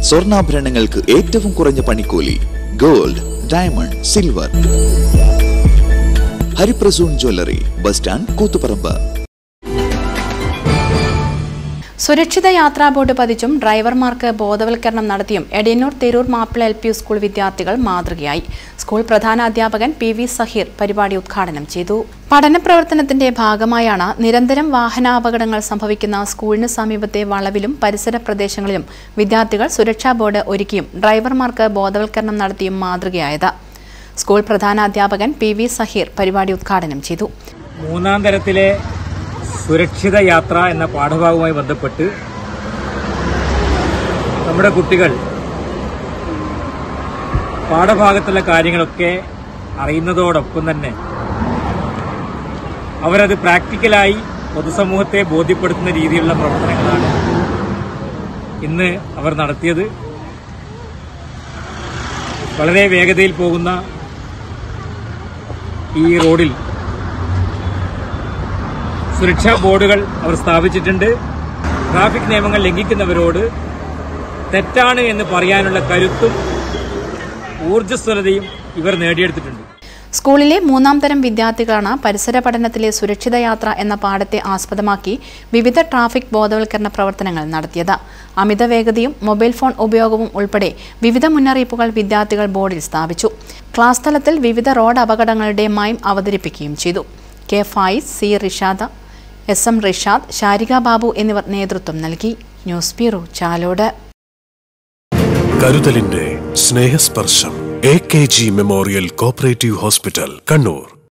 സ്വർണ്ണാഭരണങ്ങൾക്ക് ഏറ്റവും കുറഞ്ഞ പണിക്കൂലി gold diamond silver Hariprasoon jewellery bus stand Koothuparamba സുരക്ഷിത യാത്രാ ബോർഡ് പതിച്ചും ഡ്രൈവർമാർക്ക് ബോധവൽക്കരണം നടത്തിയും Edayannur Theroor Mappila L P school വിദ്യാർത്ഥികൾ മാതൃകയായി സ്കൂൾ പ്രധാനാധ്യാപകൻ പി വി സഹീർ പരിപാടി ഉദ്ഘാടനം ചെയ്തു പഠന പ്രവർത്തനത്തിന്റെ ഭാഗമായാണ് നിരന്തരം വാഹനാപകടങ്ങൾ സംഭവിക്കുന്ന സ്കൂളിന് സമീപത്തെ വളവിലും പരിസര പ്രദേശങ്ങളിലും വിദ്യാർത്ഥികൾ സുരക്ഷാ ബോർഡ് ഒരുക്കിയും ഡ്രൈവർമാർക്ക് ബോധവൽക്കരണം നടത്തിയും മാതൃകയായത് സ്കൂൾ പ്രധാനാധ്യാപകൻ പി വി സഹീർ പരിപാടി ഉദ്ഘാടനം ചെയ്തു മൂന്നാം തരത്തിലെ സുരക്ഷിത യാത്ര എന്ന പാഠഭാഗവുമായി ബന്ധപ്പെട്ട് നമ്മുടെ കുട്ടികൾ പാഠഭാഗത്തുള്ള കാര്യങ്ങളൊക്കെ അറിയുന്നതോടൊപ്പം തന്നെ അവരത് പ്രാക്ടിക്കലായി പൊതുസമൂഹത്തെ ബോധ്യപ്പെടുത്തുന്ന രീതിയിലുള്ള പ്രവർത്തനങ്ങളാണ് ഇന്ന് അവർ നടത്തിയത് വളരെ വേഗതയിൽ പോകുന്ന ഈ റോഡിൽ സുരക്ഷാ ബോർഡുകൾ അവർ സ്ഥാപിച്ചിട്ടുണ്ട് ട്രാഫിക് നിയമങ്ങൾ ലംഘിക്കുന്നവരോട് തെറ്റാണ് എന്ന് പറയാനുള്ള കരുത്തും ഊർജ്ജസ്വലതയും ഇവർ നേടിയെടുത്തിട്ടുണ്ട് സ്കൂളിലെ മൂന്നാം തരം വിദ്യാർത്ഥികളാണ് പരിസര പഠനത്തിലെ സുരക്ഷിത യാത്ര എന്ന പാഠത്തെ ആസ്പദമാക്കി വിവിധ ട്രാഫിക് ബോധവൽക്കരണ പ്രവർത്തനങ്ങൾ നടത്തിയത് അമിത വേഗതയും മൊബൈൽ ഫോൺ ഉപയോഗവും ഉൾപ്പെടെ വിവിധ മുന്നറിയിപ്പുകൾ വിദ്യാർത്ഥികൾ ബോർഡിൽ സ്ഥാപിച്ചു ക്ലാസ് തലത്തിൽ വിവിധ റോഡ് അപകടങ്ങളുടെ മൈം അവതരിപ്പിക്കുകയും ചെയ്തു K Faiz C Rishada S M Rishad Sharika Babu എന്നിവർ നേതൃത്വം നൽകി ന്യൂസ് ബ്യൂറോ ചാലോട് കരുതലിന്റെ സ്നേഹസ്പർശം A K G memorial cooperative hospital Kannur